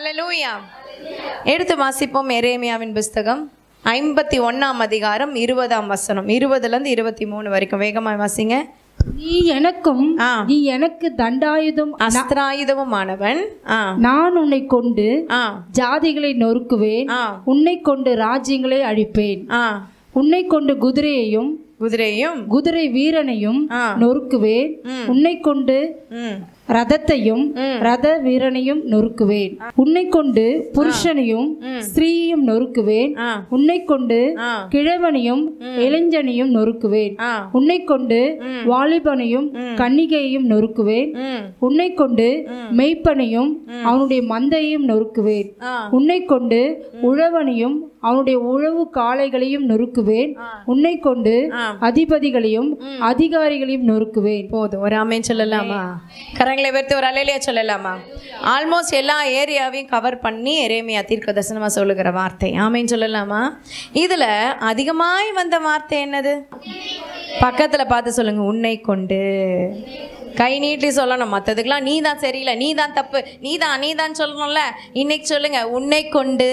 ஹalleluya எடுத்து வாசிப்போம் எரேமியாவின் புஸ்தகம் ஐம்பத்தி ஒண்ணாம் அதிகாரம் இருபதாம் வசனம் இருபதுல இருந்து இருபத்தி மூணு வரைக்கும் வேகமா வாசிங்க நீ எனக்கும் ஆ. நீ எனக்கு தண்டாயுதம் அஸ்திராயுதமுமானவன் ஆ நான் உன்னை கொண்டு ஆ ஜாதிகளை நொறுக்குவேன் ஆ உன்னை கொண்டு ராஜ்யங்களை அழிப்பேன் ஆ உன்னை கொண்டு குதிரையையும் குதிரையும் குதிரை வீரனையும் ஆ. நொறுக்குவேன் ம். உன்னை கொண்டு ம் ரதத்தையும் ம். ரத வீரனையும் நொறுக்குவேன் உன்னை கொண்டு புருஷனையும் ம். ஸ்திரீயையும் நொறுக்குவேன் ஆ உன்னை கொண்டு ஆ கிழவனையும் இளைஞனையும் நொறுக்குவேன் ஆ உன்னை கொண்டு வாலிபனையும் கன்னிகையையும் நொறுக்குவேன் ம் உன்னை கொண்டு மெய்ப்பனையும் அவனுடைய மந்தையையும் நொறுக்குவேன் ஆ உன்னை கொண்டு உழவனையும் அவனுடைய உழவு காளைகளையும் நொறுக்குவேன் உன்னை கொண்டு ஆ. அதிபதிகளையும் அதிகாரிகளையும் நொறுக்குவேன் போதும் ஒரு ஆமேன் சொல்லலாமா கரங்களை வைத்து ஒரு அலையிலேயே சொல்லலாமா ஆல்மோஸ்ட் எல்லா ஏரியாவையும் கவர் பண்ணி எரேமியா தீர்க்க தரிசனமாக சொல்லுகிற வார்த்தை ஆமேன்னு சொல்லலாமா இதில் அதிகமாய் வந்த வார்த்தை என்னது பக்கத்தில் பார்த்து சொல்லுங்க உன்னை கொண்டு கை நீட்டி சொல்லணும் மற்றதுக்கெல்லாம் நீ தான் சரியில்லை நீ தான் தப்பு நீ தான் நீ தான் சொல்லணும்ல இன்னைக்கு சொல்லுங்க உன்னை கொண்டு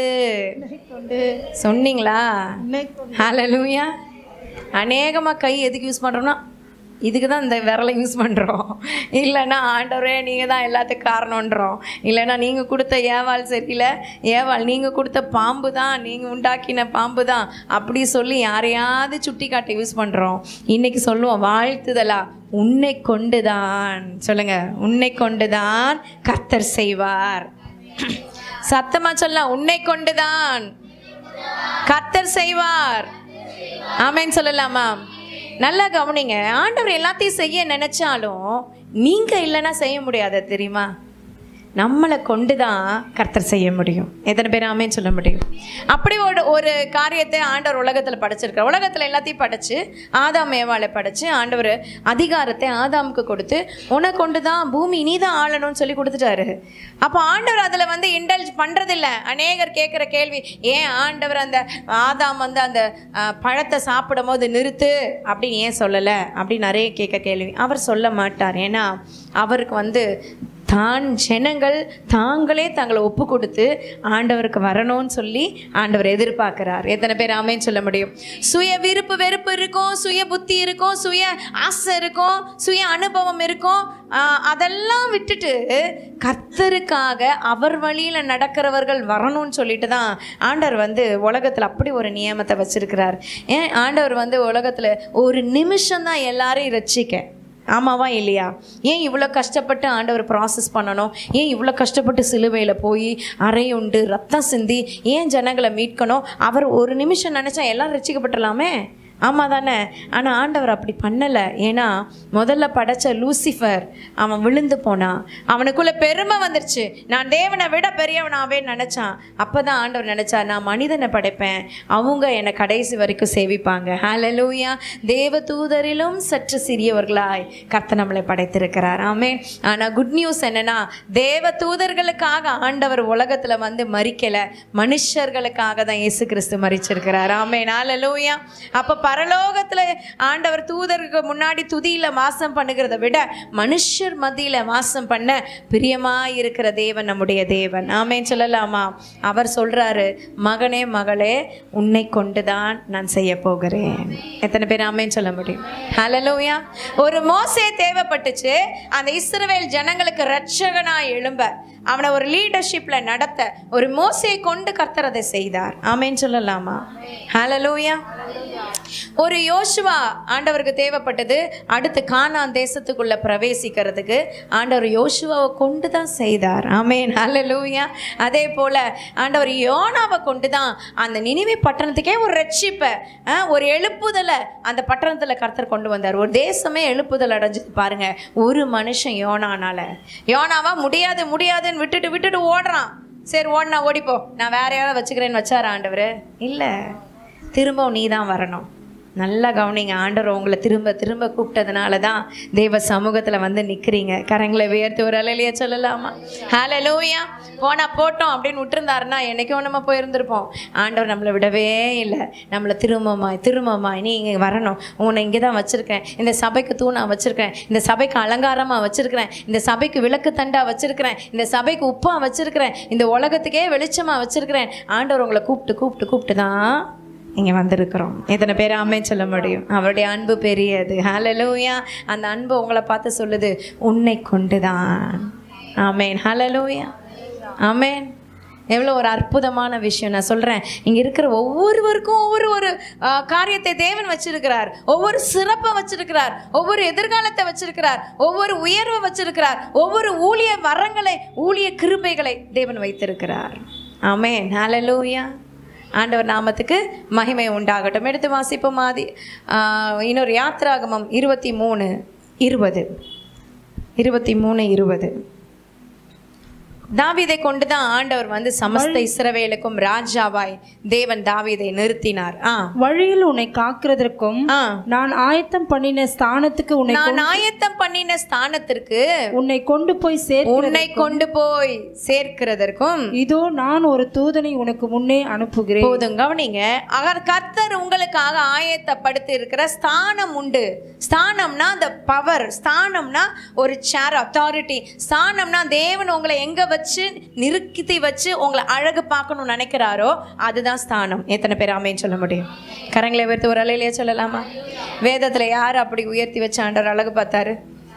சொன்னீங்களா ஹalleluya அநேகமாக கை எதுக்கு யூஸ் பண்ணுறோம்னா இதுக்கு தான் இந்த விரலை யூஸ் பண்ணுறோம் இல்லைன்னா ஆண்டவரே நீங்கள் தான் எல்லாத்துக்கும் காரணன்றோம் இல்லைன்னா நீங்கள் கொடுத்த ஏவாள் சரியில்லை ஏவாள் நீங்கள் கொடுத்த பாம்பு தான் நீங்கள் உண்டாக்கின பாம்பு தான் அப்படி சொல்லி யாரையாவது சுட்டி காட்ட யூஸ் பண்ணுறோம் இன்னைக்கு சொல்லுவோம் வாழ்த்துதலா உன்னை கொண்டுதான் சொல்லுங்க உன்னை கொண்டுதான் கர்த்தர் செய்வார் சத்தமா சொல்லலாம் உன்னை கொண்டுதான் கர்த்தர் செய்வார் ஆமென் சொல்லலாமா நல்லா கவனிங்க ஆண்டவர் எல்லாத்தையும் செய்ய நினைச்சாலும் நீங்க இல்லைன்னா செய்ய முடியாது தெரியுமா நம்மளை கொண்டு தான் கர்த்தர் செய்ய முடியும் எத்தனை பேர் ஆமேன்னு சொல்ல முடியும் அப்படி ஒரு ஒரு காரியத்தை ஆண்டவர் உலகத்தில் படைச்சிருக்கார் உலகத்தில் எல்லாத்தையும் படைச்சு ஆதாம் ஏவாளை படைச்சு ஆண்டவர் அதிகாரத்தை ஆதாமுக்கு கொடுத்து உன்னை கொண்டு தான் பூமி நீ தான் ஆளணும்னு சொல்லி கொடுத்துட்டாரு அப்போ ஆண்டவர் அதில் வந்து இண்டல்ஜ் பண்ணுறதில்ல அநேகர் கேட்குற கேள்வி ஏன் ஆண்டவர் அந்த ஆதாம் வந்து அந்த அஹ், பழத்தை சாப்பிடும் போது நிறுத்து அப்படின்னு ஏன் சொல்லலை அப்படின்னு நிறைய கேட்க கேள்வி அவர் சொல்ல மாட்டார் ஏன்னா அவருக்கு வந்து தான் ஜனங்கள் தாங்களே தங்களை ஒப்பு கொடுத்து ஆண்டவருக்கு வரணும்னு சொல்லி ஆண்டவர் எதிர்பார்க்கிறார் எத்தனை பேர் ஆமேன்னு சொல்ல முடியும் சுய விருப்பு வெறுப்பு இருக்கும் சுய புத்தி இருக்கும் சுய ஆசை இருக்கும் சுய அனுபவம் இருக்கும் ஆஹ், அதெல்லாம் விட்டுட்டு கர்த்தருக்காக அவர் வழியில் நடக்கிறவர்கள் வரணும்னு சொல்லிட்டு தான் ஆண்டவர் வந்து உலகத்தில் அப்படி ஒரு நியமத்தை வச்சிருக்கிறார் ஏன் ஆண்டவர் வந்து உலகத்தில் ஒரு நிமிஷம் தான் எல்லாரையும் ரட்சிக்க ஆமாவா இல்லையா ஏன் இவ்வளோ கஷ்டப்பட்டு ஆண்டவர் ப்ராசஸ் பண்ணணும் ஏன் இவ்வளோ கஷ்டப்பட்டு சிலுவையில் போய் அறையுண்டு ரத்தம் சிந்தி ஏன் ஜனங்களை மீட்கணும் அவர் ஒரு நிமிஷம் நினச்சா எல்லாம் ரசிக்கப்பட்டுலாமே ஆமாம் தானே ஆனால் ஆண்டவர் அப்படி பண்ணலை ஏன்னா முதல்ல படைச்ச லூசிஃபர் அவன் விழுந்து போனான் அவனுக்குள்ள பெருமை வந்துருச்சு நான் தேவனை விட பெரியவனாவே நினச்சான் அப்போ தான் ஆண்டவர் நினச்சா நான் மனிதனை படைப்பேன் அவங்க என்னை கடைசி வரைக்கும் சேவிப்பாங்க ஹalleluya தேவ தூதரிலும் சற்று சிறியவர்களாய் கர்த்தர் நம்மளை படைத்திருக்கிறார் ஆமே ஆனால் குட் நியூஸ் என்னன்னா தேவ தூதர்களுக்காக ஆண்டவர் உலகத்தில் வந்து மறிக்கலை மனுஷர்களுக்காக தான் இயேசு கிறிஸ்து மறிச்சிருக்கிறார் ஆமே ஹalleluya அப்போ பரலோகத்தில் ஆண்டவர் தூதருக்கு முன்னாடி துதியில் வாசம் பண்ணுகிறத விட மனுஷர் மத்தியில் வாசம் பண்ண பிரியமாக இருக்கிற தேவன் நம்முடைய தேவன் ஆமேன்னு சொல்லலாமா அவர் சொல்றாரு மகனே மகளே உன்னை கொண்டுதான் நான் செய்ய போகிறேன் எத்தனை பேர் ஆமேன்னு சொல்ல முடியும் ஹalleluya ஒரு மோசே தேவைப்பட்டுச்சு அந்த இஸ்ரவேல் ஜனங்களுக்கு ரட்சகனா எழும்ப அவனை ஒரு லீடர்ஷிப்ல நடத்த ஒரு மோசையை கொண்டு கர்த்தர் அதை செய்தார் ஆமேன்னு சொல்லலாமா ஹalleluya ஒரு யோசுவா ஆண்டவருக்கு தேவைப்பட்டது அடுத்து கானான் தேசத்துக்குள்ள பிரவேசிக்கிறதுக்கு ஆண்டவர் யோசுவாவை கொண்டு தான் செய்தார் ஆமேன் ஹalleluya அதே போல ஆண்டவர் யோனாவை கொண்டு தான் அந்த நினைவே பட்டணத்துக்கே ஒரு ரட்சிப்பை ஆ, ஒரு எழுப்புதலை அந்த பட்டணத்தில் கர்த்தர் கொண்டு வந்தார் ஒரு தேசமே எழுப்புதல் அடைஞ்சது பாருங்க ஒரு மனுஷன் யோனானால யோனாவா முடியாது முடியாதுன்னு விட்டுட்டு விட்டுட்டு ஓடுறான் சரி ஓடினா ஓடிப்போ நான் வேற யாராவது வச்சுக்கிறேன்னு வச்சாரா ஆண்டவர் இல்லை திரும்பவும் நீ தான் வரணும் நல்லா கவனிங்க ஆண்டவர் உங்களை திரும்ப திரும்ப கூப்பிட்டதுனால தான் தெய்வ சமூகத்தில் வந்து நிற்கிறீங்க கரங்களை உயர்த்தி ஒரு அலையிலேயே சொல்லலாமா ஹalleluya போனா போட்டோம் அப்படின்னு விட்டுருந்தாருன்னா என்னைக்கோ நம்ம போயிருந்திருப்போம் ஆண்டவர் நம்மளை விடவே இல்லை நம்மளை திரும்பமாய் திரும்பமாய் நீ இங்கே வரணும் உன்னை இங்கே தான் வச்சுருக்கேன் இந்த சபைக்கு தூணா வச்சுருக்கேன் இந்த சபைக்கு அலங்காரமாக வச்சுருக்கிறேன் இந்த சபைக்கு விளக்கு தண்டா வச்சுருக்கிறேன் இந்த சபைக்கு உப்பா வச்சுருக்கிறேன் இந்த உலகத்துக்கே வெளிச்சமாக வச்சுருக்கிறேன் ஆண்டவர் உங்களை கூப்பிட்டு கூப்பிட்டு கூப்பிட்டு தான் இங்கே வந்திருக்கிறோம் எத்தனை பேர் ஆமே சொல்ல முடியும் அவருடைய அன்பு பெரியது ஹalleluya அந்த அன்பு உங்களை பார்த்து சொல்லுது உன்னை கொண்டுதான் ஆமேன் ஹalleluya ஆமேன் எவ்வளோ ஒரு அற்புதமான விஷயம் நான் சொல்கிறேன் இங்கே இருக்கிற ஒவ்வொருவருக்கும் ஒவ்வொரு ஒரு ஆ, காரியத்தை தேவன் வச்சிருக்கிறார் ஒவ்வொரு சிறப்பை வச்சிருக்கிறார் ஒவ்வொரு எதிர்காலத்தை வச்சிருக்கிறார் ஒவ்வொரு உயர்வை வச்சிருக்கிறார் ஒவ்வொரு ஊழிய வரங்களை ஊழிய கிருபைகளை தேவன் வைத்திருக்கிறார் ஆமேன் ஹalleluya ஆண்டவர் நாமத்துக்கு மகிமை உண்டாகட்டும் எடுத்து வாசிப்போம் ஆதி ஆ, இன்னொரு யாத்ராகமம் இருபத்தி மூணு இருபது இருபத்தி மூணு இருபது தாவீதை கொண்டு தான் ஆண்டவர் வந்து சமஸ்த இஸ்ரவேலுக்கும் ராஜாவாய் தேவன் தாவீதை நிறுத்தினார் ஆ வழியில் உன்னை காக்கிறதற்கும் ஆ நான் ஆயத்தம் பண்ணின ஸ்தானத்துக்கு உன்னை நான் ஆயத்தம் பண்ணின ஸ்தானத்திற்கு உன்னை கொண்டு போய் சேர் உன்னை கொண்டு போய் சேர்க்கிறதற்கும் இதோ நான் ஒரு தூதனை உனக்கு முன்னே அனுப்புகிறேன் போதும் கவனிங்க அவர் கர்த்தர் உங்களுக்காக ஆயத்தப்படுத்தி இருக்கிற ஸ்தானம் உண்டு ஸ்தானம்னா அந்த பவர் ஸ்தானம்னா ஒரு சேர் அத்தாரிட்டி ஸ்தானம்னா தேவன் உங்களை எங்க வச்சு நிறுத்தி வச்சு உங்களை அழகு பார்க்கணும்னு நினைக்கிறாரோ அதுதான் ஸ்தானம் எத்தனை பேர் ஆமேன்னு சொல்ல முடியும் கரங்களை உயர்த்தி ஒரு அலையிலேயே சொல்லலாமா வேதத்துல யார் அப்படி உயர்த்தி வச்சு ஆண்டவர் அழகு பார்த்தாரு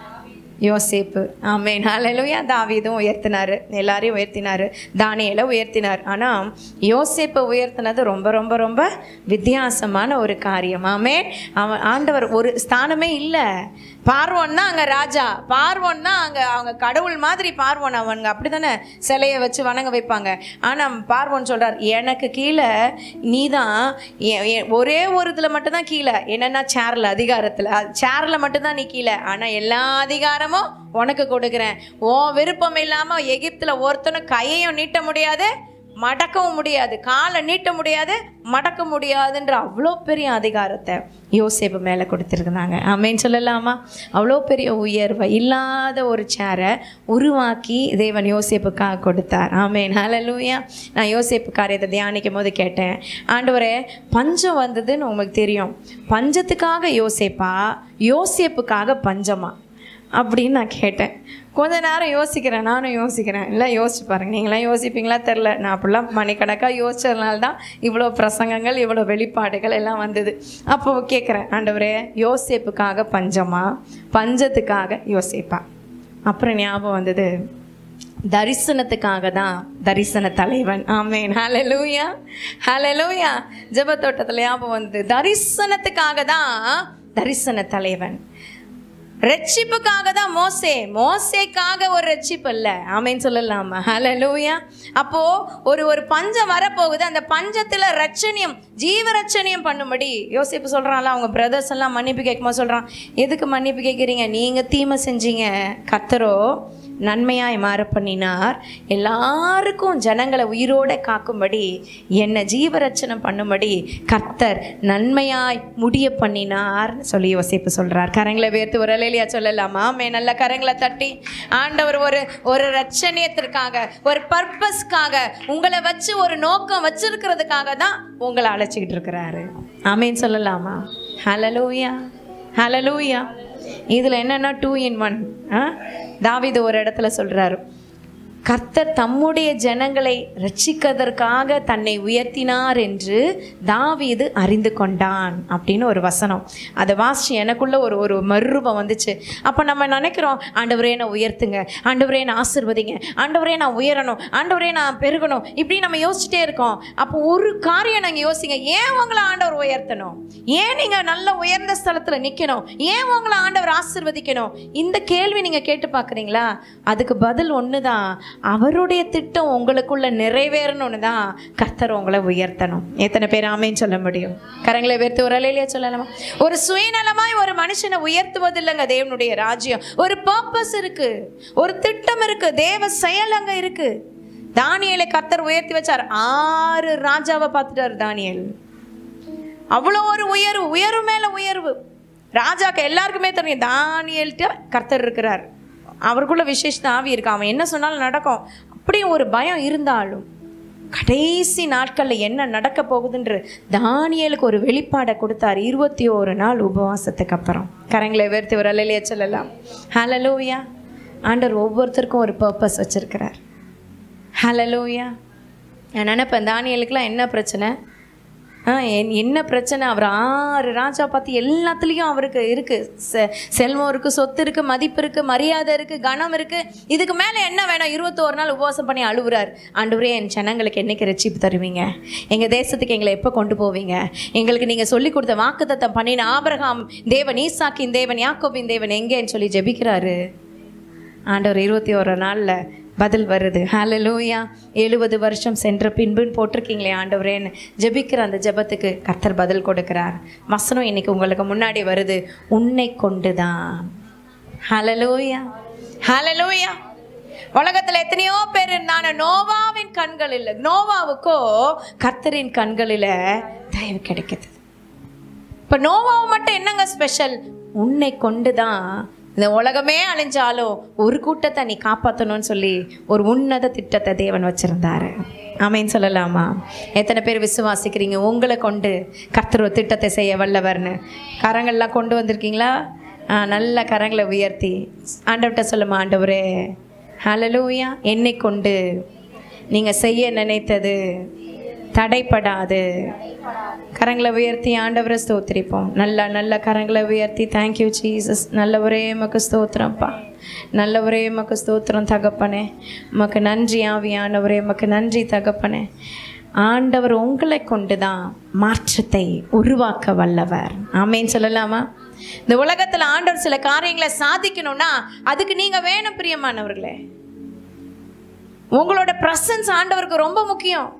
யோசேப்பு ஆமேன் ஹalleluya தாவீதும் உயர்த்தினாரு எல்லாரையும் உயர்த்தினாரு தானியேலை உயர்த்தினார் ஆனால் யோசேப்பை உயர்த்தினது ரொம்ப ரொம்ப ரொம்ப வித்தியாசமான ஒரு காரியம் ஆமேன் அவன் ஆண்டவர் ஒரு ஸ்தானமே இல்லை பார்வோன் தான் அங்கே ராஜா பார்வோன் தான் அங்கே அவங்க கடவுள் மாதிரி பார்வோன் அவனுங்க அப்படி தானே சிலையை வச்சு வணங்க வைப்பாங்க ஆனால் பார்வோன் சொல்றார் எனக்கு கீழே நீ தான் ஒரே ஒரு இதில் மட்டும்தான் கீழே என்னென்னா சேரில் அதிகாரத்தில் சேரில் மட்டும்தான் நீ கீழே ஆனால் எல்லா அதிகாரமும் உனக்கு கொடுக்குறேன் உன் விருப்பம் இல்லாமல் எகிப்தில் ஒருத்தனும் கையையும் நீட்ட முடியாது மடக்கவும் முடியாது காலை நீட்ட முடியாது மடக்க முடியாதுன்ற அவ்வளோ பெரிய அதிகாரத்தை யோசேப்பு மேலே கொடுத்துருக்குறாங்க ஆமேன்னு சொல்லலாமா அவ்வளோ பெரிய உயர்வை இல்லாத ஒரு சேரை உருவாக்கி தேவன் யோசேப்புக்காக கொடுத்தார் ஆமேன் ஹalleluya நான் யோசேப்பு காரியத்தை தியானிக்கும் போது கேட்டேன் ஆண்டவரே பஞ்சம் வந்ததுன்னு உங்களுக்கு தெரியும் பஞ்சத்துக்காக யோசேப்பா யோசேப்புக்காக பஞ்சமா அப்படின்னு நான் கேட்டேன் கொஞ்ச நேரம் யோசிக்கிறேன் நானும் யோசிக்கிறேன் இல்லை யோசிச்சு பாருங்க நீங்களாம் யோசிப்பீங்களா தெரில நான் அப்படிலாம் மணிக்கணக்காக யோசிச்சதுனால தான் இவ்வளோ பிரசங்கங்கள் இவ்வளோ வெளிப்பாடுகள் எல்லாம் வந்தது அப்போ கேட்குறேன் ஆண்டவரே யோசேப்புக்காக பஞ்சமா பஞ்சத்துக்காக யோசிப்பா அப்புறம் ஞாபகம் வந்தது தரிசனத்துக்காக தான் தரிசன தலைவன் ஆமேன் ஹalleluya ஹalleluya ஜெபத்தோட்டத்தில் ஞாபகம் வந்தது தரிசனத்துக்காக தான் தரிசன தலைவன் ரட்சிப்புக்காக தான் மோசே மோசேக்காக ஒரு ரட்சிப்பு இல்லை ஆமேன்னு சொல்லலாமா ஹalleluya அப்போ ஒரு ஒரு பஞ்சம் வரப்போகுது அந்த பஞ்சத்துல ரட்சணியம் ஜீவ ரட்சணியம் பண்ணும்படி யோசிப்பு சொல்றான்ல அவங்க பிரதர்ஸ் எல்லாம் மன்னிப்பு கேட்கும்போது சொல்றான் எதுக்கு மன்னிப்பு கேட்குறீங்க நீங்க தீமை செஞ்சீங்க கத்தரோ நன்மையாய் மாற பண்ணினார் எல்லாருக்கும் ஜனங்களை உயிரோட காக்கும்படி என்னை ஜீவரட்சணம் பண்ணும்படி கர்த்தர் நன்மையாய் முடிய பண்ணினார் சொல்லி யோசிப்பு சொல்றார் கரங்களை வேர்த்து ஒரு அலையிலியா சொல்லலாமா மே நல்ல கரங்களை தட்டி ஆண்டவர் ஒரு ஒரு ரட்சணியத்திற்காக ஒரு பர்பஸ்க்காக உங்களை வச்சு ஒரு நோக்கம் வச்சிருக்கிறதுக்காக தான் உங்களை அழைச்சிக்கிட்டு இருக்கிறாரு ஆமேன்னு சொல்லலாமா ஹலலூயா ஹலலூயா இதில் என்னென்னா டூ இன் ஒன் தாவீது ஒரு இடத்துல சொல்கிறாரு கர்த்தர் தம்முடைய ஜனங்களை ரட்சிக்கிறதற்காக தன்னை உயர்த்தினார் என்று தாவீது அறிந்து கொண்டான் அப்படின்னு ஒரு வசனம் அதை வாசிச்சு எனக்குள்ள ஒரு ஒரு மறுரூபம் வந்துச்சு அப்போ நம்ம நினைக்கிறோம் ஆண்டவரே நான் உயர்த்துங்க ஆண்டவரே நான் ஆசிர்வதிங்க ஆண்டவரே நான் உயரணும் ஆண்டவரே நான் பெருகணும் இப்படி நம்ம யோசிச்சுட்டே இருக்கோம் அப்போ ஒரு காரியம் நாங்கள் யோசிங்க ஏன் உங்களை ஆண்டவர் உயர்த்தணும் ஏன் நீங்கள் நல்ல உயர்ந்த ஸ்தலத்தில் நிற்கணும் ஏன் உங்களை ஆண்டவர் ஆசிர்வதிக்கணும் இந்த கேள்வி நீங்கள் கேட்டு பார்க்குறீங்களா அதுக்கு பதில் ஒன்று தான் அவருடைய திட்டம் உங்களுக்குள்ள நிறைவேறணும்னு தான் கர்த்தர் உங்களை உயர்த்தணும் எத்தனை பேர் ஆமேன்னு சொல்ல முடியும் கரங்களை உயர்த்தி ஒரு அலையிலேயே சொல்லலாமா ஒரு சுயநலமாய் ஒரு மனுஷனை உயர்த்துவது இல்லைங்க தேவனுடைய ராஜ்யம் ஒரு பர்பஸ் இருக்கு ஒரு திட்டம் இருக்கு தேவ செயல் அங்க இருக்கு தானியலை கர்த்தர் உயர்த்தி வச்சார் ஆறு ராஜாவை பார்த்துட்டார் தானியல் அவ்வளோ ஒரு உயர்வு உயர்வு மேலே உயர்வு ராஜாக்கு எல்லாருக்குமே தெரியும் தானியல்கிட்ட கர்த்தர் இருக்கிறார் அவருக்குள்ள விசேஷ ஆவி இருக்கு அவன் என்ன சொன்னாலும் நடக்கும் அப்படியும் ஒரு பயம் இருந்தாலும் கடைசி நாட்களில் என்ன நடக்க போகுதுன்ற தானியலுக்கு ஒரு வெளிப்பாடை கொடுத்தார் இருபத்தி ஒரு நாள் உபவாசத்துக்கு அப்புறம் கரங்களை உயர்த்தி ஒரு அலையிலேயே சொல்லலாம் ஹலலூயா ஆண்டவர் ஒவ்வொருத்தருக்கும் ஒரு பர்பஸ் வச்சிருக்கிறார் ஹலலூயா நான் நினைப்பேன் தானியலுக்குலாம் என்ன பிரச்சனை ஆ என் என்ன பிரச்சனை அவர் ஆறு ராஜா பார்த்து எல்லாத்துலேயும் அவருக்கு இருக்குது செ செல்வம் இருக்குது சொத்து இருக்குது மதிப்பு இருக்குது மரியாதை இருக்குது கனம் இருக்குது இதுக்கு மேலே என்ன வேணும் இருபத்தோரு நாள் உபவாசம் பண்ணி அழுவுறார் ஆண்டவரே என் ஜனங்களுக்கு என்னைக்கு ரட்சிப்பு தருவீங்க எங்கள் தேசத்துக்கு எங்களை எப்போ கொண்டு போவீங்க எங்களுக்கு நீங்கள் சொல்லி கொடுத்த வாக்குத்தத்தம் பண்ணின ஆபிரகாம் தேவன் ஈசாக்கின் தேவன் யாக்கோபின் தேவன் எங்கேன்னு சொல்லி ஜெபிக்கிறாரு ஆண்டவர் இருபத்தி ஒரு நாளில் பதில் வருது ஹalleluya எழுபது வருஷம் சென்ற பின்புன்னு போட்டிருக்கீங்களே ஆண்டவரேன்னு ஜெபிக்கிற அந்த ஜெபத்துக்கு கர்த்தர் பதில் கொடுக்கிறார் வசனம் இன்னைக்கு உங்களுக்கு முன்னாடி வருது உன்னை கொண்டு தான் ஹalleluya ஹalleluya உலகத்தில் எத்தனையோ பேர் இருந்தான நோவாவின் கண்களில் நோவாவுக்கோ கர்த்தரின் கண்களில் தயவு கிடைக்குது இப்போ நோவாவை மட்டும் என்னங்க ஸ்பெஷல் உன்னை கொண்டு தான் இந்த உலகமே அழிஞ்சாலும் ஒரு கூட்டத்தை நீ காப்பாற்றணும்னு சொல்லி ஒரு உன்னத திட்டத்தை தேவன் வச்சிருந்தாரு ஆமேன்னு சொல்லலாமா எத்தனை பேர் விசுவாசிக்கிறீங்க உங்களை கொண்டு கர்த்தர் ஒரு திட்டத்தை செய்ய வல்லவர்னு கரங்கள்லாம் கொண்டு வந்திருக்கீங்களா ஆ, நல்ல கரங்களை உயர்த்தி ஆண்டவர்கிட்ட சொல்லுமா ஆண்டவரே ஹalleluya என்னை கொண்டு நீங்கள் செய்ய நினைத்தது தடைப்படாது கரங்களை உயர்த்தி ஆண்டவரை ஸ்தோத்திரிப்போம் நல்ல நல்ல கரங்களை உயர்த்தி தேங்க்யூ ஜீசஸ் நல்லவரே மக்கு ஸ்தோத்திரம்ப்பா நல்லவரே மக்கு ஸ்தோத்திரம் தகப்பனே உமக்கு நன்றி ஆவியானவரே உமக்கு நன்றி தகப்பனே ஆண்டவர் உங்களை கொண்டு தான் மாற்றத்தை உருவாக்க வல்லவர் ஆமேன்னு சொல்லலாமா இந்த உலகத்தில் ஆண்டவர் சில காரியங்களை சாதிக்கணும்னா அதுக்கு நீங்கள் வேணும் பிரியமானவர்களே உங்களோட ப்ரெசன்ஸ் ஆண்டவருக்கு ரொம்ப முக்கியம்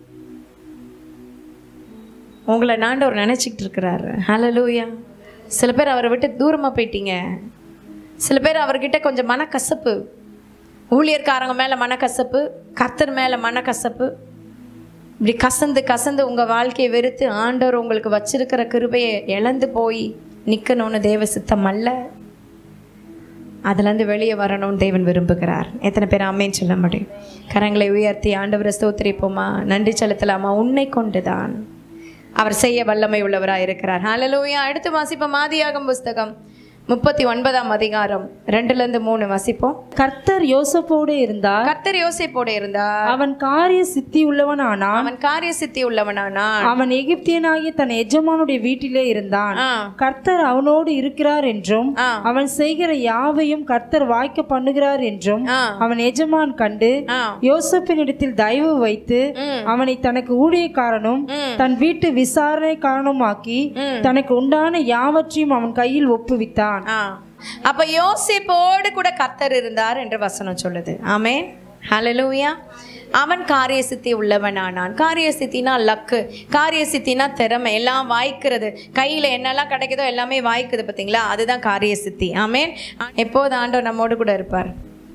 உங்களை ஆண்டவர் நினச்சிக்கிட்டு இருக்கிறாரு ஹalleluya சில பேர் அவரை விட்டு தூரமாக போயிட்டீங்க சில பேர் அவர்கிட்ட கொஞ்சம் மனக்கசப்பு ஊழியர்காரங்க மேலே மனக்கசப்பு கர்த்தர் மேலே மனக்கசப்பு இப்படி கசந்து கசந்து உங்கள் வாழ்க்கையை வெறுத்து ஆண்டவர் உங்களுக்கு வச்சிருக்கிற கிருபையை இழந்து போய் நிற்கணும்னு தேவ சித்தம் அல்ல அதுலேருந்து வெளியே வரணும்னு தேவன் விரும்புகிறார் எத்தனை பேர் அம்மேன்னு சொல்ல முடியும் கரங்களை உயர்த்தி ஆண்டவரை ஸ்தோத்திரிப்போமா நன்றி செலுத்தலாமா உன்னை கொண்டுதான் அவர் செய்ய வல்லமை உள்ளவராக இருக்கிறார் ஹalleluya அடுத்து வாசிப்போம் ஆதியாகம் புஸ்தகம் முப்பத்தி ஒன்பதாம் அதிகாரம் ரெண்டுலேருந்து மூணு வாசிப்போம் கர்த்தர் யோசப்போடு இருந்தார் கர்த்தர் யோசேப்போடு இருந்தார் அவன் காரிய சித்தி உள்ளவனானான் அவன் காரிய சித்தி உள்ளவனானான் அவன் எகிப்தியனாகிய தன் எஜமானுடைய வீட்டிலே இருந்தான் ஆ கர்த்தர் அவனோடு இருக்கிறார் என்றும் ஆ. அவன் செய்கிற யாவையும் கர்த்தர் வாய்க்க பண்ணுகிறார் என்றும் ஆ அவன் எஜமான் கண்டு ஆ யோசப்பினிடத்தில் தயவு வைத்து ம். அவனை தனக்கு ஊழியக்காரனும் ம். தன் வீட்டு விசாரணைக்காரனுமாக்கி ம். தனக்கு உண்டான யாவற்றையும் அவன் கையில் ஒப்புவித்தான் ஆ அப்ப யோசிப்போடு கூட கர்த்தர் இருந்தார் என்று வசனம் சொல்லுது ஆமென் ஹalleluya அவன் காரிய சித்தி உள்ளவனானான் காரிய சித்தினா லக்கு காரிய சித்தினா திறமை எல்லாம் வாய்க்கிறது கையில் என்னெல்லாம் கிடைக்குதோ எல்லாமே வாய்க்குது பார்த்தீங்களா அதுதான் காரிய சித்தி ஆமென் எப்போது ஆண்டவர் நம்மோடு கூட இருப்பார்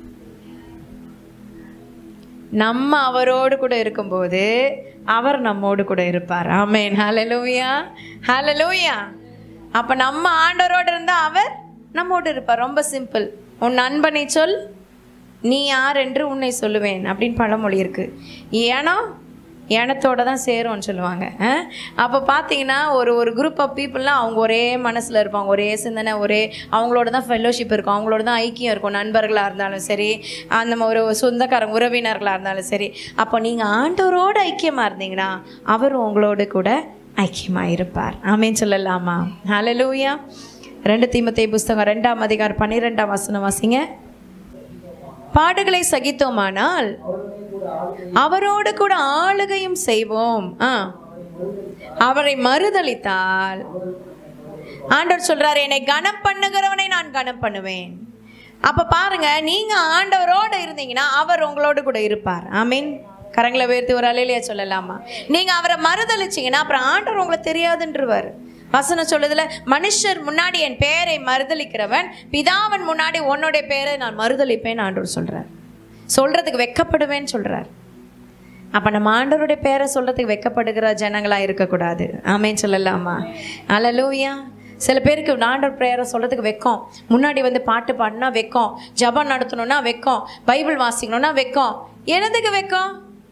நம்ம அவரோடு கூட இருக்கும்போது அவர் நம்மோடு கூட இருப்பார் ஆமென் ஹalleluya ஹalleluya அப்ப நம்ம ஆண்டவரோடு இருந்தா அவர் நம்மோடு இருப்பார் ரொம்ப சிம்பிள் உன் நண்பனை சொல் நீ யார் என்று உன்னை சொல்லுவேன் அப்படின்னு பழமொழி இருக்கு ஏன்னா ஏனத்தோட தான் சேரும்னு சொல்லுவாங்க அஹ்? அப்போ பார்த்தீங்கன்னா ஒரு ஒரு குரூப் ஆஃப் பீப்புளெலாம் அவங்க ஒரே மனசில் இருப்பாங்க ஒரே சிந்தனை ஒரே அவங்களோட தான் ஃபெல்லோஷிப் இருக்கும் அவங்களோட தான் ஐக்கியம் இருக்கும் நண்பர்களாக இருந்தாலும் சரி அந்த மாதிரி ஒரு சொந்தக்காரங்க உறவினர்களாக இருந்தாலும் சரி அப்போ நீங்கள் ஆண்டவரோடு ஐக்கியமாக இருந்தீங்கன்னா அவர் உங்களோடு கூட ஐக்கியமாக இருப்பார் ஆமேன்னு சொல்லலாமா ஹalleluya ரெண்டு தீமத்தை புஸ்தகம் ரெண்டாம் அதிகாரம் பன்னிரெண்டாம் வசனம் வாசிங்க பாடுகளை சகித்தோமானால் அவரோடு கூட ஆளுகையும் செய்வோம் ஆ அவரை மறுதளித்தால் ஆண்டவர் சொல்றாரு என்னை கனம் பண்ணுகிறவனை நான் கனம் பண்ணுவேன் அப்ப பாருங்க நீங்க ஆண்டவரோடு இருந்தீங்கன்னா அவர் உங்களோடு கூட இருப்பார் ஆமீன் கரங்களை உயர்த்தி ஒரு அலையிலேயே சொல்லலாமா நீங்க அவரை மறுதளிச்சீங்கன்னா அப்புறம் ஆண்டவர் உங்களை தெரியாதுன்றவர் வசனம் சொல்லுதுல மனுஷர் முன்னாடி என் பெயரை மறுதளிக்கிறவன் பிதாவன் முன்னாடி உன்னுடைய பெயரை நான் மறுதளிப்பேன் ஆண்டவர் சொல்றார் சொல்றதுக்கு வெக்கப்படுவேன்னு சொல்றார் அப்போ நம்ம ஆண்டவருடைய பேரை சொல்கிறதுக்கு வெக்கப்படுகிற ஜனங்களாக இருக்கக்கூடாது ஆமேன்னு சொல்லலாமா அலலூயா சில பேருக்கு ஆண்டவர் பிரேயரை சொல்கிறதுக்கு வெக்கம் முன்னாடி வந்து பாட்டு பாடினா வெக்கம் ஜபம் நடத்தணும்னா வெக்கம் பைபிள் வாசிக்கணும்னா வெக்கம் என்னதுக்கு வெக்கம்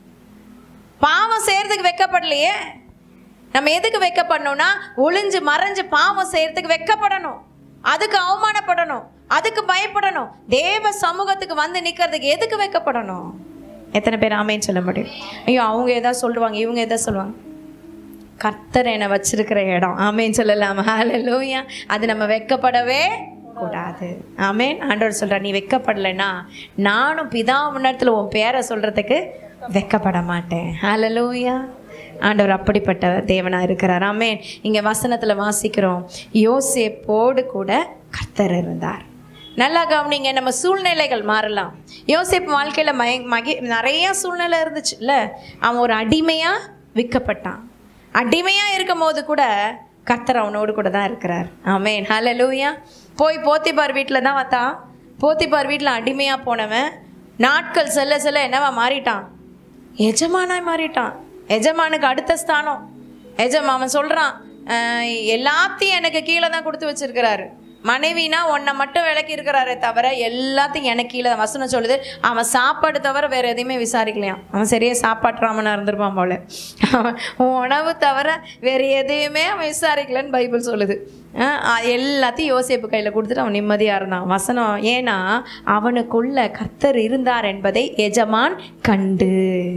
பாவம் செய்கிறதுக்கு வெக்கப்படலையே நம்ம எதுக்கு வெக்கப்படணும்னா ஒளிஞ்சு மறைஞ்சு பாவம் செய்கிறதுக்கு வெக்கப்படணும் அதுக்கு அவமானப்படணும் அதுக்கு பயப்படணும் தேவ சமூகத்துக்கு வந்து நிற்கிறதுக்கு எதுக்கு வெக்கப்படணும் எத்தனை பேர் ஆமேன்னு சொல்ல முடியும் ஐயோ அவங்க எதாவது சொல்லுவாங்க இவங்க எதாவது சொல்லுவாங்க கர்த்தர் என்னை வச்சிருக்கிற இடம் ஆமேன்னு சொல்லலாம் ஹalleluya அது நம்ம வெக்கப்படவே கூடாது ஆமேன் ஆண்டவர் சொல்ற நீ வெக்கப்படலைன்னா நானும் பிதா முன்னத்தில் உன் பேரை சொல்றதுக்கு வெக்கப்பட மாட்டேன் ஹalleluya ஆண்டவர் அப்படிப்பட்ட தேவனா இருக்கிறார் ஆமேன் இங்க வசனத்துல வாசிக்கிறோம் யோசேப்போடு கூட கர்த்தர் இருந்தார் நல்லா கவனிங்க நம்ம சூழ்நிலைகள் மாறலாம் யோசேப்பு வாழ்க்கையில் மய மகி நிறைய சூழ்நிலை இருந்துச்சுல்ல அவன் ஒரு அடிமையாக விற்கப்பட்டான் அடிமையாக இருக்கும் போது கூட கர்த்தர் அவனோடு கூட தான் இருக்கிறார் ஆமேன் ஹalleluya போய் போத்திபார் வீட்டில் தான் வந்தான் போத்திபார் வீட்டில் அடிமையாக போனவன் நாட்கள் செல்ல செல்ல என்னவா மாறிட்டான் எஜமானாய் மாறிட்டான் எஜமானுக்கு அடுத்த ஸ்தானம் எஜமா அவன் சொல்கிறான் எல்லாத்தையும் எனக்கு கீழே தான் கொடுத்து வச்சிருக்கிறாரு மனைவினா உன்னை மட்டும் விளக்கி இருக்கிறாரே தவிர எல்லாத்தையும் எனக்கு கீழே தான் வசனம் சொல்லுது அவன் சாப்பாடு தவிர வேற எதையுமே விசாரிக்கலையாம் அவன் சரியா சாப்பாட்டுறாமனா இருந்திருப்பான் போல அவன் உணவு தவிர வேற எதையுமே அவன் விசாரிக்கலன்னு பைபிள் சொல்லுது அஹ் அஹ் எல்லாத்தையும் யோசேப்பு கையில் கொடுத்துட்டு அவன் நிம்மதியாக இருந்தான் வசனம் ஏன்னா அவனுக்குள்ள கர்த்தர் இருந்தார் என்பதை எஜமான் கண்டு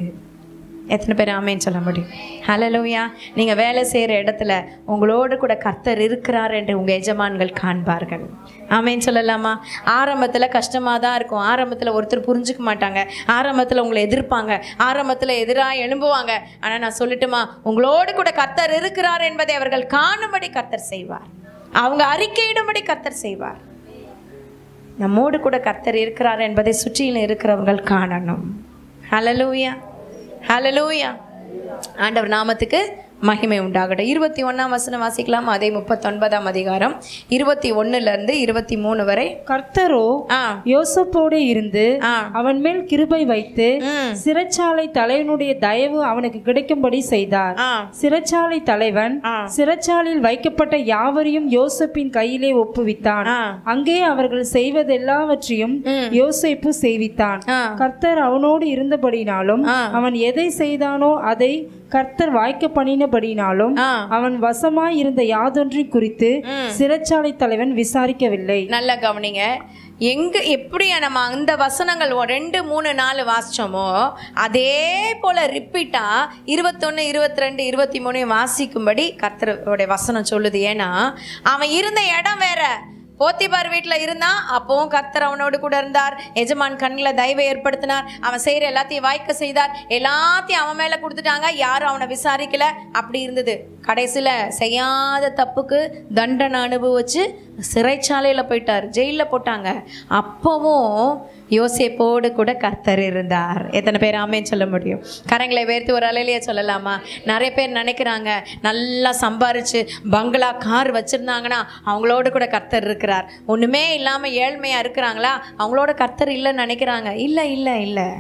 எத்தனை பேர் ஆமேன்னு சொல்ல முடியும் ஹலலூயா நீங்கள் வேலை செய்கிற இடத்துல உங்களோடு கூட கர்த்தர் இருக்கிறார் என்று உங்கள் எஜமான்கள் காண்பார்கள் ஆமேன்னு சொல்லலாமா ஆரம்பத்தில் கஷ்டமாக தான் இருக்கும் ஆரம்பத்தில் ஒருத்தர் புரிஞ்சுக்க மாட்டாங்க ஆரம்பத்தில் உங்களை எதிர்ப்பாங்க ஆரம்பத்தில் எதிராக எழும்புவாங்க ஆனால் நான் சொல்லட்டுமா உங்களோடு கூட கர்த்தர் இருக்கிறார் என்பதை அவர்கள் காணும்படி கர்த்தர் செய்வார் அவங்க அறிக்கையிடும்படி கர்த்தர் செய்வார் நம்மோடு கூட கர்த்தர் இருக்கிறார் என்பதை சுற்றிலும் இருக்கிறவர்கள் காணணும் ஹலலூயா ஹலலூயா ஆண்டவர் நாமத்துக்கு மகிமை உண்டாகட்டும் இருபத்தி ஒன்றாம் வசனம் வாசிக்கலாம் அதே முப்பத்தொன்பதாம் அதிகாரம் இருபத்தி ஒன்னுலேருந்து இருபத்தி மூணு வரை கர்த்தரோ ஆ யோசப்போடு இருந்து ஆ அவன் மேல் கிருபை வைத்து ம் சிறைச்சாலை தலைவனுடைய தயவு அவனுக்கு கிடைக்கும்படி செய்தார் ஆ சிறைச்சாலை தலைவன் ஆ. சிறைச்சாலையில் வைக்கப்பட்ட யாவரையும் யோசப்பின் கையிலே ஒப்புவித்தான் ஆ அங்கே அவர்கள் செய்வதெல்லாவற்றையும் ம். யோசேப்பு செய்வித்தான் ஆ கர்த்தர் அவனோடு இருந்தபடினாலும் ஆ. அவன் எதை செய்தானோ அதை கர்த்தர் வாய்க்க பண்ணினபடினாலும் ஆ அவன் வசமாய் இருந்த யாதொன்றை குறித்து ம். சிறைச்சாலை தலைவன் விசாரிக்கவில்லை நல்லா கவனிங்க எங்க எப்படி நம்ம அந்த வசனங்கள் ஒ- ரெண்டு மூணு நாலு வாசிச்சோமோ அதே போல ரிப்பீட்டா இருபத்தொன்னு இருபத்தி ரெண்டு இருபத்தி மூணு வாசிக்கும்படி கர்த்தருடைய வசனம் சொல்லுது ஏன்னா அவன் இருந்த இடம் வேற போத்திபார் வீட்டில் இருந்தான் அப்பவும் கர்த்தர் அவனோடு கூட இருந்தார் எஜமான் கண்ணில் தயவை ஏற்படுத்தினார் அவன் செய்கிற எல்லாத்தையும் வாய்க்க செய்தார் எல்லாத்தையும் அவன் மேலே கொடுத்துட்டாங்க யாரும் அவனை விசாரிக்கல அப்படி இருந்தது கடைசியில் செய்யாத தப்புக்கு தண்டனை அனுபவிச்சு சிறைச்சாலையில் போயிட்டார் ஜெயிலில் போட்டாங்க அப்போவும் யோசேப்போடு கூட கர்த்தர் இருந்தார் எத்தனை பேர் ஆமேன்னு சொல்ல முடியும் கரங்களை வேர்த்து ஒரு அலையிலேயே சொல்லலாமா நிறைய பேர் நினைக்கிறாங்க நல்லா சம்பாரிச்சு பங்களா கார் வச்சுருந்தாங்கன்னா அவங்களோட கூட கர்த்தர் இருக்கிறார் ஒன்றுமே இல்லாமல் ஏழ்மையாக இருக்கிறாங்களா அவங்களோட கர்த்தர் இல்லைன்னு நினைக்கிறாங்க இல்லை இல்லை இல்லை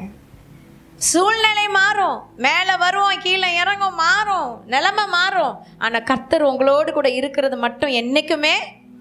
சூழ்நிலை மாறும் மேலே வருவோம் கீழே இறங்கும் மாறும் நிலைமை மாறும் ஆனால் கர்த்தர் உங்களோடு கூட இருக்கிறது மட்டும் என்னைக்குமே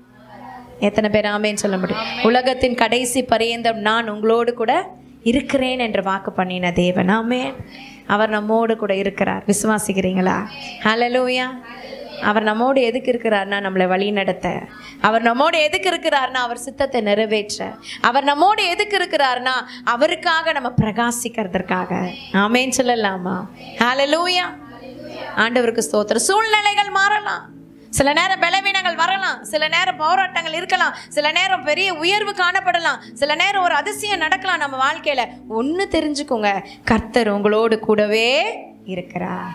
எத்தனை பேர் ஆமேன்னு சொல்ல முடியும் உலகத்தின் கடைசி பரியந்தம் நான் உங்களோடு கூட இருக்கிறேன் என்று வாக்கு பண்ணின தேவன் ஆமென் அவர் நம்மோடு கூட இருக்கிறார் விசுவாசிக்கிறீங்களா ஹalleluya அவர் நம்மோடு எதுக்கு இருக்கிறார்னா நம்மளை வழி நடத்த அவர் நம்மோடு எதுக்கு இருக்கிறார்னா அவர் சித்தத்தை நிறைவேற்ற அவர் நம்மோடு எதுக்கு இருக்கிறார்னா அவருக்காக நம்ம பிரகாசிக்கிறதற்காக ஆமேன்னு சொல்லலாமா ஹalleluya ஆண்டவருக்கு ஸ்தோத்திரம் சூழ்நிலைகள் மாறலாம் சில நேரம் பலவீனங்கள் வரலாம் சில நேரம் போராட்டங்கள் இருக்கலாம் சில நேரம் பெரிய உயர்வு காணப்படலாம் சில நேரம் ஒரு அதிசயம் நடக்கலாம் நம்ம வாழ்க்கையில ஒன்று தெரிஞ்சுக்கோங்க கர்த்தர் உங்களோடு கூடவே இருக்கிறார்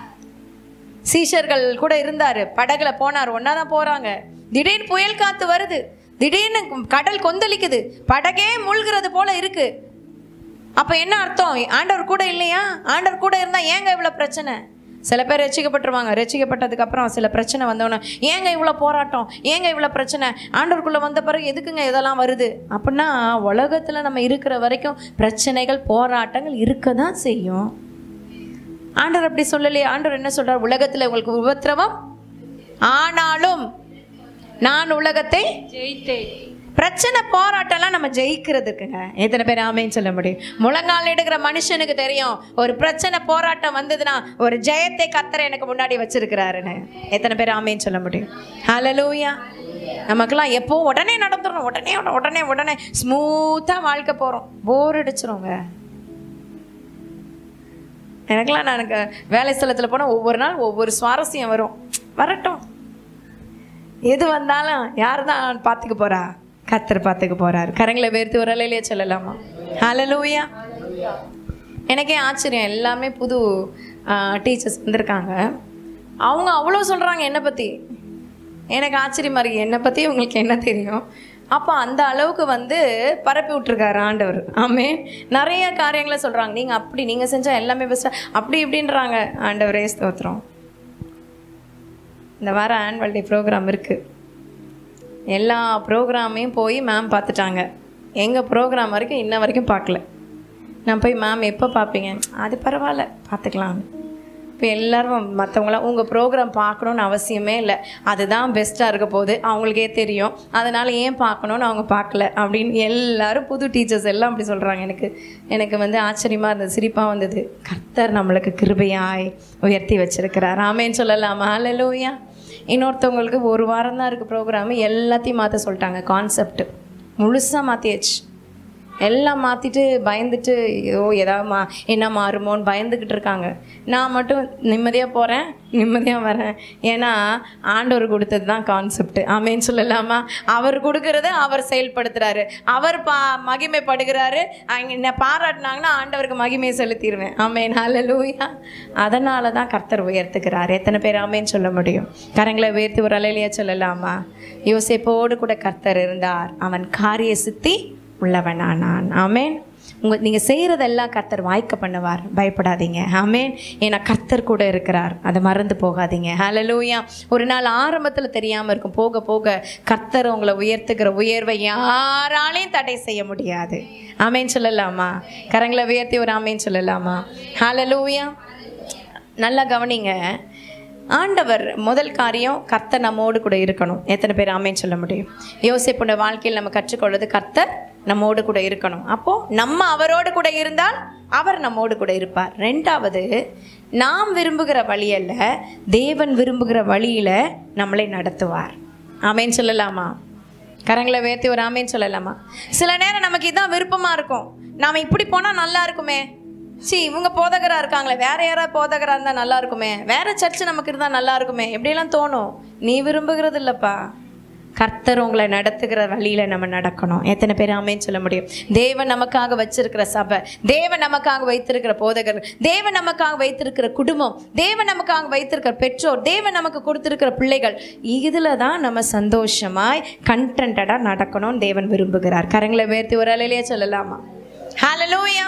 சீஷர்கள் கூட இருந்தாரு படகுல போனார் ஒன்னா தான் போறாங்க திடீர்னு புயல் காத்து வருது திடீர்னு கடல் கொந்தளிக்குது படகே மூழ்கிறது போல இருக்கு அப்ப என்ன அர்த்தம் ஆண்டவர் கூட இல்லையா ஆண்டவர் கூட இருந்தா ஏங்க இவ்வளவு பிரச்சனை சில பேர் ரசிக்கப்பட்டுருவாங்க ரசிக்கப்பட்டதுக்கு அப்புறம் சில பிரச்சனை வந்தோன்னே ஏங்க இவ்வளோ போராட்டம் ஏங்க இவ்வளோ பிரச்சனை ஆண்டவருக்குள்ளே வந்த பிறகு எதுக்குங்க இதெல்லாம் வருது அப்படின்னா உலகத்தில் நம்ம இருக்கிற வரைக்கும் பிரச்சனைகள் போராட்டங்கள் இருக்க தான் செய்யும் ஆண்டவர் அப்படி சொல்லலையே ஆண்டவர் என்ன சொல்றார் உலகத்துல உங்களுக்கு உபத்திரவம் ஆனாலும் நான் உலகத்தை ஜெயித்தேன் பிரச்சனை போராட்டம்லாம் நம்ம ஜெயிக்கிறதுக்குங்க எத்தனை பேர் ஆமைன்னு சொல்ல முடியும் முழங்கால் எடுக்கிற மனுஷனுக்கு தெரியும் ஒரு பிரச்சனை போராட்டம் வந்ததுன்னா ஒரு ஜெயத்தை கத்தரை எனக்கு முன்னாடி வச்சிருக்கிறாருன்னு எத்தனை பேர் ஆமைன்னு சொல்ல முடியும் ஹalleluya நமக்கெல்லாம் எப்போ உடனே நடந்துடணும் உடனே உடனே உடனே ஸ்மூத்தாக வாழ்க்கை போகிறோம் போர் அடிச்சிருங்க எனக்கெல்லாம் நான் எனக்கு வேலை ஸ்தலத்தில் போனால் ஒவ்வொரு நாள் ஒவ்வொரு சுவாரஸ்யம் வரும் வரட்டும் எது வந்தாலும் யார் தான் பார்த்துக்க போறா கத்தர் பார்த்துக்க போறார் கரங்களை வேர்த்து ஒரு அலையிலேயே சொல்லலாமா ஹalleluya எனக்கே ஆச்சரியம் எல்லாமே புது டீச்சர்ஸ் வந்திருக்காங்க அவங்க அவ்வளோ சொல்கிறாங்க என்னை பற்றி எனக்கு ஆச்சரியமா இருக்கு என்னை பற்றி உங்களுக்கு என்ன தெரியும் அப்போ அந்த அளவுக்கு வந்து பரப்பி விட்டுருக்காரு ஆண்டவர் ஆமே நிறைய காரியங்களை சொல்கிறாங்க நீங்கள் அப்படி நீங்கள் செஞ்சால் எல்லாமே பெஸ்ட்டாக அப்படி இப்படின்றாங்க ஆண்டவரே ஸ்தோத்திரம் இந்த வாரம் ஆனுவல் டே ப்ரோக்ராம் இருக்குது எல்லா ப்ரோக்ராமையும் போய் மேம் பார்த்துட்டாங்க எங்கள் ப்ரோக்ராம் வரைக்கும் இன்ன வரைக்கும் பார்க்கல நான் போய் மேம் எப்போ பார்ப்பீங்க அது பரவாயில்ல பார்த்துக்கலாம் இப்போ எல்லாரும் மற்றவங்களாம் உங்கள் ப்ரோக்ராம் பார்க்கணுன்னு அவசியமே இல்லை அதுதான் பெஸ்ட்டாக இருக்க போகுது அவங்களுக்கே தெரியும் அதனால் ஏன் பார்க்கணுன்னு அவங்க பார்க்கல அப்படின்னு எல்லாரும் புது டீச்சர்ஸ் எல்லாம் அப்படி சொல்கிறாங்க எனக்கு எனக்கு வந்து ஆச்சரியமாக இருந்தது சிரிப்பாக வந்தது கர்த்தர் நம்மளுக்கு கிருபையாய் உயர்த்தி வச்சிருக்கிறார் ஆமேன்னு சொல்லலாமா ஹalleluya இன்னொருத்தவங்களுக்கு ஒரு வாரம் தான் இருக்குது ப்ரோக்ராமு எல்லாத்தையும் மாற்ற சொல்லிட்டாங்க கான்செப்ட் முழுசாக மாற்றியாச்சு எல்லாம் மாற்றிட்டு பயந்துட்டு ஐயோ ஏதாவது மா என்ன மாறுமோன்னு பயந்துக்கிட்டு இருக்காங்க நான் மட்டும் நிம்மதியாக போகிறேன் நிம்மதியாக வரேன் ஏன்னா ஆண்டவர் கொடுத்தது தான் கான்செப்ட் ஆமேன்னு சொல்லலாமா அவர் கொடுக்கறத அவர் செயல்படுத்துகிறாரு அவர் பா மகிமைப்படுகிறாரு அங்கே என்ன பாராட்டினாங்கன்னா ஆண்டவருக்கு மகிமையை செலுத்திடுவேன் ஆமேன் ஹalleluya அதனால தான் கர்த்தர் உயர்த்துக்கிறார் எத்தனை பேர் ஆமேன்னு சொல்ல முடியும் கரங்களை உயர்த்தி ஒரு அலையிலேயே சொல்லலாமா யோசேப்போடு கூட கர்த்தர் இருந்தார் அவன் காரிய சித்தி உள்ளவனானான் ஆமேன் உங்க நீங்கள் செய்கிறதெல்லாம் கர்த்தர் வாய்க்க பண்ணுவார் பயப்படாதீங்க ஆமேன் ஏன்னா கர்த்தர் கூட இருக்கிறார் அதை மறந்து போகாதீங்க ஹalleluya ஒரு நாள் ஆரம்பத்தில் தெரியாமல் இருக்கும் போக போக கர்த்தர் உங்களை உயர்த்துகிற உயர்வை யாராலையும் தடை செய்ய முடியாது ஆமேன் சொல்லலாமா கரங்களை உயர்த்தி ஒரு ஆமேன் சொல்லலாமா ஹalleluya நல்லா கவனிங்க ஆண்டவர் முதல் காரியம் கர்த்தர் நம்மோடு கூட இருக்கணும் எத்தனை பேர் ஆமேன்னு சொல்ல முடியும் யோசிப்புடைய வாழ்க்கையில் நம்ம கற்றுக்கொள்வது கர்த்தர் நம்மோடு கூட இருக்கணும் அப்போ நம்ம அவரோடு கூட இருந்தால் அவர் நம்மோடு கூட இருப்பார் ரெண்டாவது நாம் விரும்புகிற வழியல்ல தேவன் விரும்புகிற வழியில நம்மளை நடத்துவார் ஆமேன்னு சொல்லலாமா கரங்களை வேர்த்தி ஒரு ஆமேன்னு சொல்லலாமா சில நேரம் நமக்கு இதான் விருப்பமா இருக்கும் நாம இப்படி போனா நல்லா இருக்குமே சி இவங்க போதகரா இருக்காங்களே வேற யாராவது போதகரா இருந்தா நல்லா இருக்குமே வேற சர்ச் நமக்கு இருந்தா நல்லா இருக்குமே எப்படியெல்லாம் தோணும் நீ விரும்புகிறது இல்லப்பா கர்த்தர் உங்களை நடத்துகிற வழியில நம்ம நடக்கணும் எத்தனை பேர் ஆமேன்னு சொல்ல முடியும் தேவன் நமக்காக வச்சிருக்கிற சபை தேவன் நமக்காக வைத்திருக்கிற போதகர் தேவன் நமக்காக வைத்திருக்கிற குடும்பம் தேவன் நமக்காக வைத்திருக்கிற பெற்றோர் தேவன் நமக்கு கொடுத்திருக்கிற பிள்ளைகள் இதுல தான் நம்ம சந்தோஷமாய் கண்டென்டடா நடக்கணும்னு தேவன் விரும்புகிறார் கரங்களை வேர்த்தி ஒரு அலையிலேயே சொல்லலாமா ஹalleluya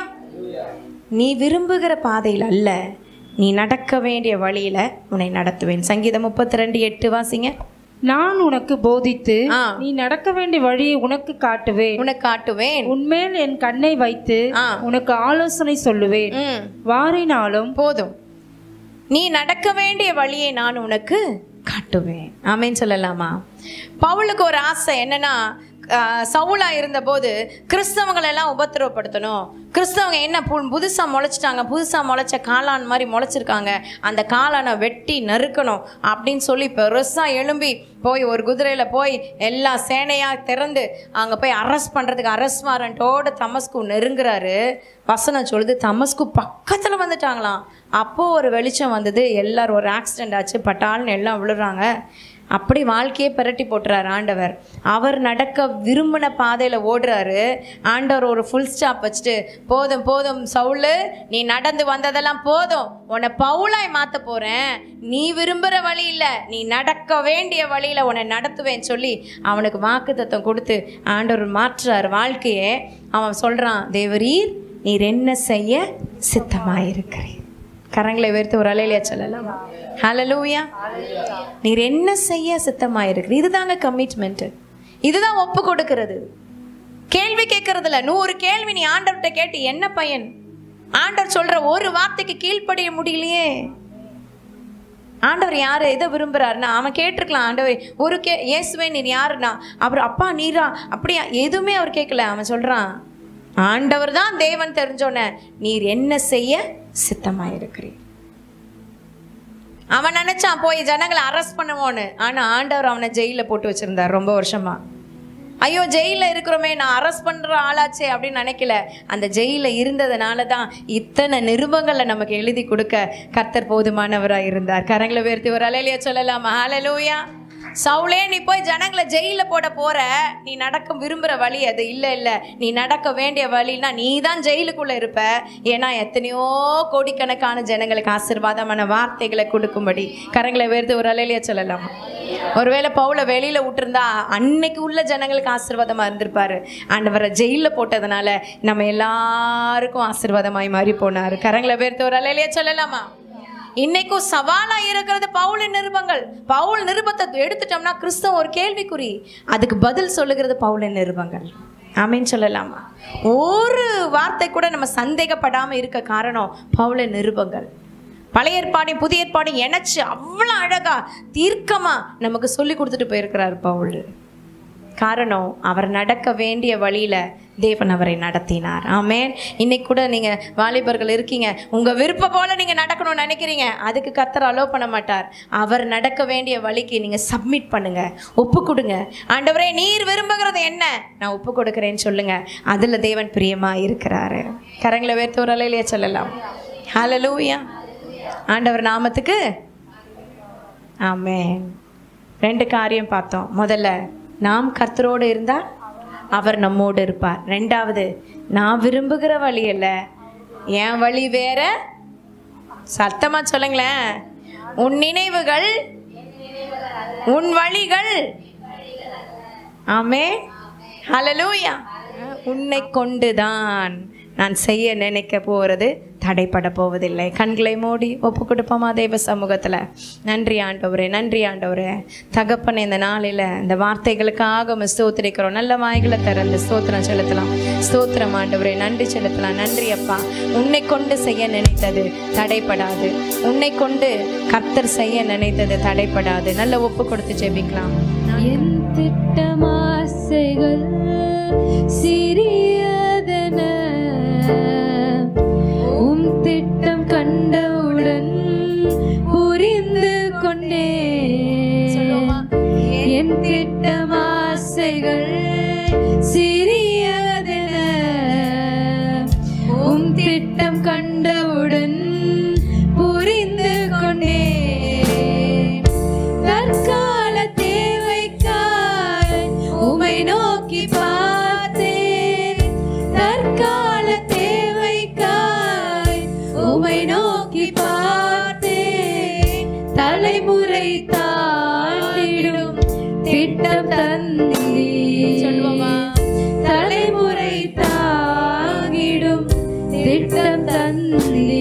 நீ விரும்புகிற பாதையில் அல்ல நீ நடக்க வேண்டிய வழியில உன்னை நடத்துவேன் சங்கீதம் முப்பத்தி ரெண்டு எட்டு வாசிங்க நான் உனக்கு போதித்து ஆ. நீ நடக்க வேண்டிய வழியை உனக்கு காட்டுவேன் உனக்கு காட்டுவேன் உன்மேல் என் கண்ணை வைத்து ஆ. உனக்கு ஆலோசனை சொல்லுவேன் ம் வாரினாலும் போதும் நீ நடக்க வேண்டிய வழியை நான் உனக்கு காட்டுவேன் ஆமேன்னு சொல்லலாமா பவுலுக்கு ஒரு ஆசை என்னன்னா ஆஹ், சவுலா இருந்தபோது கிறிஸ்தவங்களை எல்லாம் உபத்திரவப்படுத்தணும் கிறிஸ்தவங்க என்ன பு புதுசாக முளைச்சிட்டாங்க புதுசாக முளைச்ச காளான் மாதிரி முளைச்சிருக்காங்க அந்த காளானை வெட்டி நறுக்கணும் அப்படின்னு சொல்லி பெருசாக எழும்பி போய் ஒரு குதிரையில் போய் எல்லா சேனையாக திறந்து அங்கே போய் அரெஸ்ட் பண்ணுறதுக்கு அரெஸ்ட் வாரண்ட்டோட தமஸ்கு நெருங்குறாரு வசனம் சொல்லுது தமஸ்கு பக்கத்தில் வந்துட்டாங்களாம் அப்போது ஒரு வெளிச்சம் வந்தது எல்லாரும் ஒரு ஆக்சிடென்ட் ஆச்சு பட்டால்னு எல்லாம் விழுறாங்க அப்படி வாழ்க்கையே பிரட்டி போட்டுறாரு ஆண்டவர் அவர் நடக்க விரும்பின பாதையில் ஓடுறாரு ஆண்டவர் ஒரு ஃபுல் ஸ்டாப் வச்சுட்டு போதும் போதும் சவுலு நீ நடந்து வந்ததெல்லாம் போதும் உன்னை பவுலாய் மாற்ற போகிறேன் நீ விரும்புகிற வழி இல்லை நீ நடக்க வேண்டிய வழியில் உன்னை நடத்துவேன்னு சொல்லி அவனுக்கு வாக்குத்தத்தம் கொடுத்து ஆண்டவர் மாற்றுறார் வாழ்க்கையை அவன் சொல்கிறான் தேவரீர் நீர் என்ன செய்ய சித்தமாயிருக்கிறீர் கரங்களை உயர்த்தி ஒரு அலையிலேயே சொல்லலாம் ஹalleluya நீர் என்ன செய்ய சித்தமாயிருக்கிறீர் இதுதாங்க கமிட்மெண்ட் இதுதான் ஒப்பு கொடுக்கிறது கேள்வி கேட்கறது இல்ல நூறு கேள்வி நீ ஆண்டவர்கிட்ட கேட்டு என்ன பையன் ஆண்டவர் சொல்ற ஒரு வார்த்தைக்கு கீழ்ப்படிய முடியலையே ஆண்டவர் யாரு எதை விரும்புறாருன்னா அவன் கேட்டிருக்கலாம் ஆண்டவர் ஒரு கே இயேசுவே நீர் யாருன்னா அவர் அப்பா நீரா அப்படியா எதுவுமே அவர் கேட்கல அவன் சொல்றான் ஆண்டவர் தான் தேவன் தெரிஞ்சோன்ன நீர் என்ன செய்ய சித்தமா இருக்கிறீர் அவன் நினைச்சான் போய் ஜனங்களை அரெஸ்ட் பண்ணுவோன்னு ஆனா ஆண்டவர் அவனை ஜெயில போட்டு வச்சிருந்தார் ரொம்ப வருஷமா ஐயோ ஜெயிலில் இருக்கிறோமே நான் அரெஸ்ட் பண்ணுற ஆளாச்சே அப்படின்னு நினைக்கல அந்த ஜெயிலில் இருந்ததுனால தான் இத்தனை நிருபங்களை நமக்கு எழுதி கொடுக்க கர்த்தர் போதுமானவராக இருந்தார் கரங்களை உயர்த்தி ஒரு அலையிலையா சொல்லலாமா ஹalleluya சவுளே நீ போய் ஜனங்களை ஜெயிலில் போட போற நீ நடக்க விரும்புகிற வழி அது இல்லை இல்லை நீ நடக்க வேண்டிய வழினா நீ தான் ஜெயிலுக்குள்ளே இருப்ப ஏன்னா எத்தனையோ கோடிக்கணக்கான ஜனங்களுக்கு ஆசீர்வாதமான வார்த்தைகளை கொடுக்கும்படி கரங்களை உயர்த்தி ஒரு அலையிலையா சொல்லலாமா ஒருவேளை பவுல வெளியில விட்டுருந்தா அன்னைக்கு உள்ள ஜனங்களுக்கு ஆசீர்வாதமா இருந்திருப்பாரு ஆண்டவரை ஜெயில போட்டதுனால நம்ம எல்லாருக்கும் ஆசீர்வாதமாய் மாறி போனாரு கரங்களை பேர்த்து ஒரு அலையிலேயே சொல்லலாமா இன்னைக்கும் சவாலா இருக்கிறது பவுலின் நிருபங்கள் பவுல் நிருபத்தை எடுத்துட்டோம்னா கிறிஸ்தவம் ஒரு கேள்விக்குறி அதுக்கு பதில் சொல்லுகிறது பவுலின் நிருபங்கள் ஆமீன் சொல்லலாமா ஒரு வார்த்தை கூட நம்ம சந்தேகப்படாம இருக்க காரணம் பவுலின் நிருபங்கள் பழைய ஏற்பாடையும் புதிய ஏற்பாடையும் இணைச்சு அவ்வளோ அழகா தீர்க்கமா நமக்கு சொல்லி கொடுத்துட்டு போயிருக்கிறார் பவுல் காரணம் அவர் நடக்க வேண்டிய வழியில தேவன் அவரை நடத்தினார் ஆமேன் இன்னைக்கு கூட நீங்க வாலிபர்கள் இருக்கீங்க உங்க விருப்ப போல நீங்க நடக்கணும்னு நினைக்கிறீங்க அதுக்கு கத்தர் அலோ பண்ண மாட்டார் அவர் நடக்க வேண்டிய வழிக்கு நீங்க சப்மிட் பண்ணுங்க ஒப்பு கொடுங்க ஆண்டவரே நீர் விரும்புகிறது என்ன நான் ஒப்பு கொடுக்குறேன்னு சொல்லுங்க அதுல தேவன் பிரியமா இருக்கிறாரு கரங்களை வேர்த்து ஒரு அலையிலேயே சொல்லலாம் ஹalleluya ஆண்டவர் நாமத்துக்கு ஆமென் ரெண்டு காரியம் பார்த்தோம் முதல்ல நாம் கர்த்தரோடு இருந்தால் அவர் நம்மோடு இருப்பார் ரெண்டாவது நான் விரும்புகிற வழி அல்ல என் வழி வேற சத்தமா சொல்லுங்களேன் உன் நினைவுகள் உன் வழிகள் ஆமே ஹalleluya உன்னை கொண்டுதான் நான் செய்ய நினைக்க போறது தடைப்பட போவதில்லை கண்களை மூடி ஒப்பு கொடுப்போமா தேவ சமூகத்துல நன்றி ஆண்டவரே நன்றி ஆண்டவரே தகப்பன் இந்த நாளில் இந்த வார்த்தைகளுக்காக உம்மை ஸ்தோத்திரிக்கிறோம் நல்ல வாய்களை திறந்து ஸ்தோத்திரம் செலுத்தலாம் ஸ்தோத்திரம் ஆண்டவரே நன்றி செலுத்தலாம் நன்றி அப்பா உன்னை கொண்டு செய்ய நினைத்தது தடைப்படாது உன்னை கொண்டு கர்த்தர் செய்ய நினைத்தது தடைப்படாது நல்ல ஒப்பு கொடுத்து ஜெபிக்கலாம் என் திட்டமாசைகள் சிறியதென உம் திட்டம் கண்டவுடன் புரிந்து கொண்டேன் என் திட்டமாசைகள் சிறியதென உம் திட்டம் கண்டவுடன் புரிந்து கொண்டேன் தற்கால தேவைக்காய் உமை நோக்கி பார்த்தேன் தற்கால தேவைக்காய் உமை நோக்கி பார்த்தேன் தலைமுறை தாண்டிடும் திட்டம் தந்தீ சொல்லுவோமா தலைமுறை தாங்கிடும் திட்டம் தந்தீ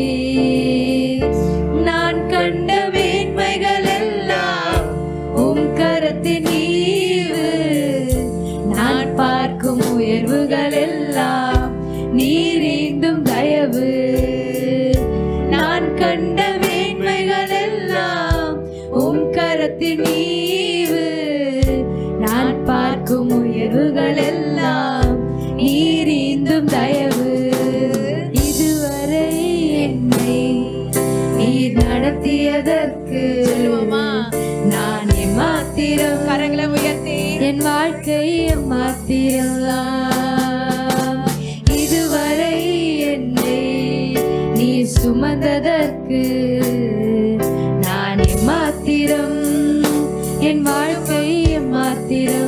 நான் கண்ட மேன்மைகள் எல்லாம் உம் கரத்தின் ஈவு நான் பார்க்கும் உயர்வுகள் எல்லாம் நீரீந்தும் தயவு நான் கண்ட மேன்மைகள் எல்லாம் உம் கரத்தின் ஈவு நான் பார்க்கும் உயர்வுகள் எல்லாம் நீரீந்தும் தயவு இதுவரை என்னை நீர் நடத்தியதற்கு நான் எம்மாத்திரம் கரங்களை உயர்த்தி என் வாழ்க்கை எம்மாத்திரம் இதுவரை என்னை நீ சுமந்ததற்கு நான் எம்மாத்திரம் என் வாழ்க்கை எம்மாத்திரம்